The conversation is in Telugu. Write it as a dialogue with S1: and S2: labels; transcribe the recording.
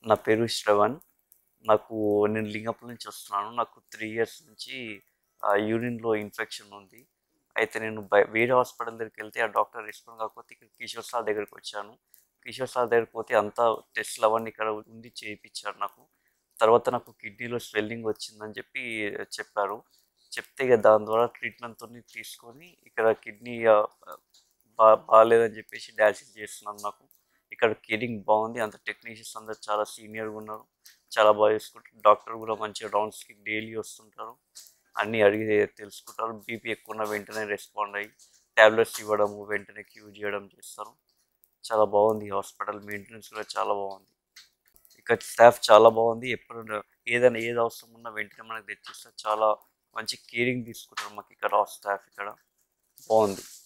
S1: నా పేరు శ్రవణ్ నాకు నేను లింగపల్లి నుంచి వస్తున్నాను నాకు త్రీ ఇయర్స్ నుంచి యూరిన్లో ఇన్ఫెక్షన్ ఉంది అయితే నేను బయ వేరే హాస్పిటల్ దగ్గరికి వెళ్తే ఆ డాక్టర్ రెస్పాండ్ కాకపోతే ఇక్కడ కిషోర్ సార్ దగ్గరికి వచ్చాను కిషోర్ సార్ దగ్గరికి పోతే అంతా టెస్ట్లు అవన్నీ ఇక్కడ ఉండి చేయించారు నాకు తర్వాత నాకు కిడ్నీలో స్వెల్లింగ్ వచ్చిందని చెప్పి చెప్పారు చెప్తే ఇక దాని ద్వారా ట్రీట్మెంట్తో తీసుకొని ఇక్కడ కిడ్నీ బా బాగాలేదని చెప్పేసి డయాలసిస్ చేస్తున్నాను నాకు ఇక్కడ కేరింగ్ బాగుంది అంత టెక్నీషియన్స్ అందరు చాలా సీనియర్గా ఉన్నారు చాలా బాగా చూసుకుంటారు డాక్టర్ కూడా మంచిగా రౌండ్స్కి డైలీ వస్తుంటారు అన్నీ అడిగి తెలుసుకుంటారు బీపీ ఎక్కువ ఉన్న వెంటనే రెస్పాండ్ అయ్యి ట్యాబ్లెట్స్ ఇవ్వడము వెంటనే క్యూ చేయడం చేస్తారు చాలా బాగుంది హాస్పిటల్ మెయింటెనెన్స్ కూడా చాలా బాగుంది ఇక్కడ స్టాఫ్ చాలా బాగుంది ఎప్పుడు ఏదైనా ఏది అవసరం ఉన్నా వెంటనే మనకు తెచ్చిస్తారు చాలా మంచి కేరింగ్ తీసుకుంటారు మాకు ఇక్కడ స్టాఫ్ ఇక్కడ బాగుంది